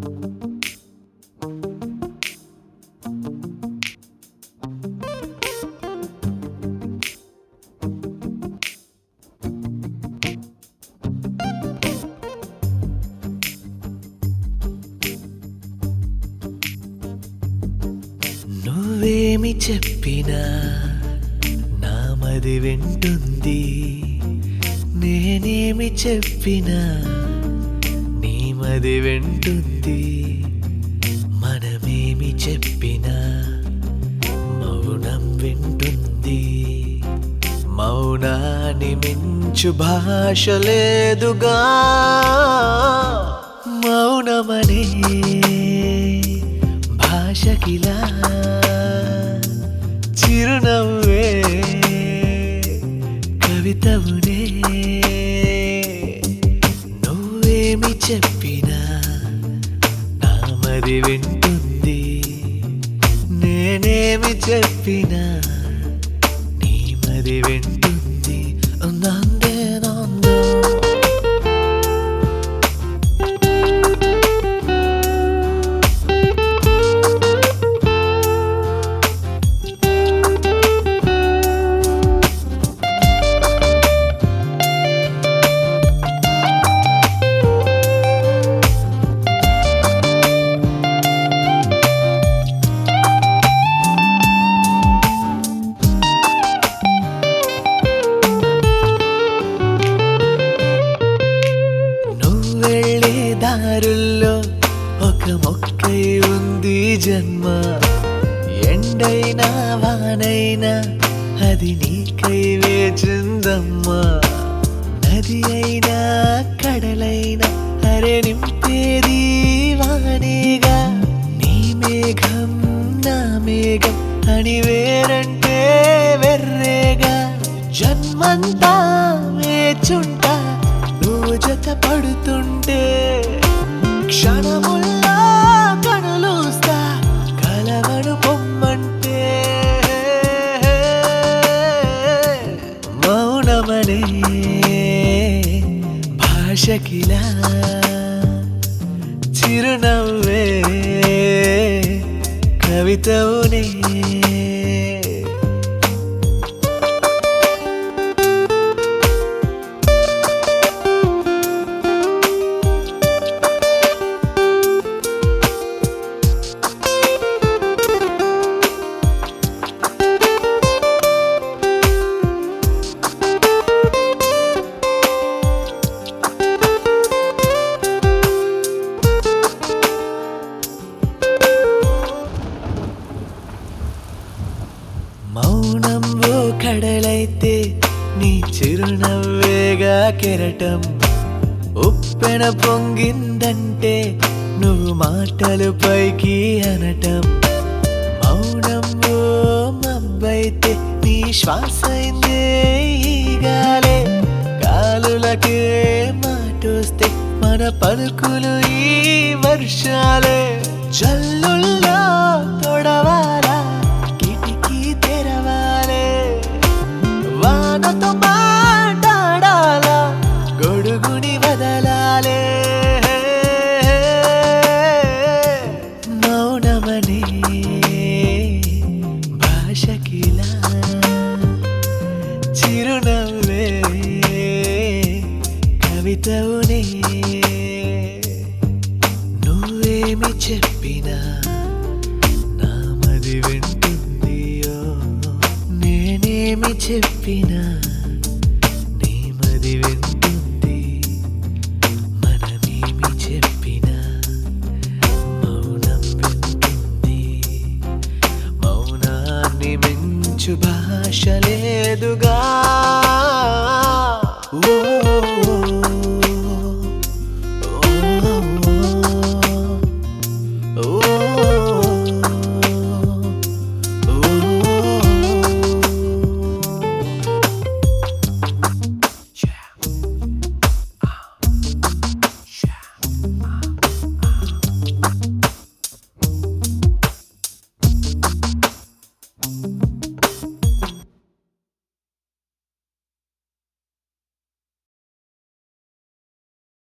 నువ్వేమి చెప్పినా నా మది వింటుంది నేనేమి చెప్పినా నీ మది వింటుంది మనమేమి చెప్పినా మౌనం వింటుంది మౌనాన్ని మించు భాష లేదుగా మౌనమనే భాషకిలా చిరునవ్వే కవితవునే నువ్వేమి చెప్పినా నా మరి వింటుంది నేనేమి చెప్పినా నీ మరి వింటుంది నందే నందో నువ్వెళ్ళే దారుల్లో ఒక మొక్కై ఉంది జన్మ ఎండైనా వానైనా అది నీకై వేచిందమ్మా నది అయినా కడలైనా అరే నింపేది వానేగా నీ మేఘం నా మేఘం అని వేరంటే వెర్రేగా జన్మంతా వేచుంటా నువ్వు జత పడుతుంటే క్షణముల్లా కనులూస్తా కలవను పొమ్మంటే మౌనమనే భాషకిలా చిరునవ్వే కవితవునే మౌనం ఓ కడలైతే నీ చిరునవ్వేగా కెరటం ఉప్పెన పొంగిందంటే నువ్వు మాటలు పైకి అనటం మౌనం ఓ మబ్బైతే నీ శ్వాసైందే ఈ గాలే కాలులకే మాటొస్తే మన పలుకులు ఈ వర్షాలే జల్లుల్లో తొడవాలా కిటికీ తెరవాలే వానతో మాట్లాడాలా గొడుగుని వదలాలే మౌనమనే భాషకిలా చిరునవ్వే కవితవునే నువ్వేమి చెప్పినా నా మది వింటుందియో నేనేమి చెప్పినా నీ మది వింటుంది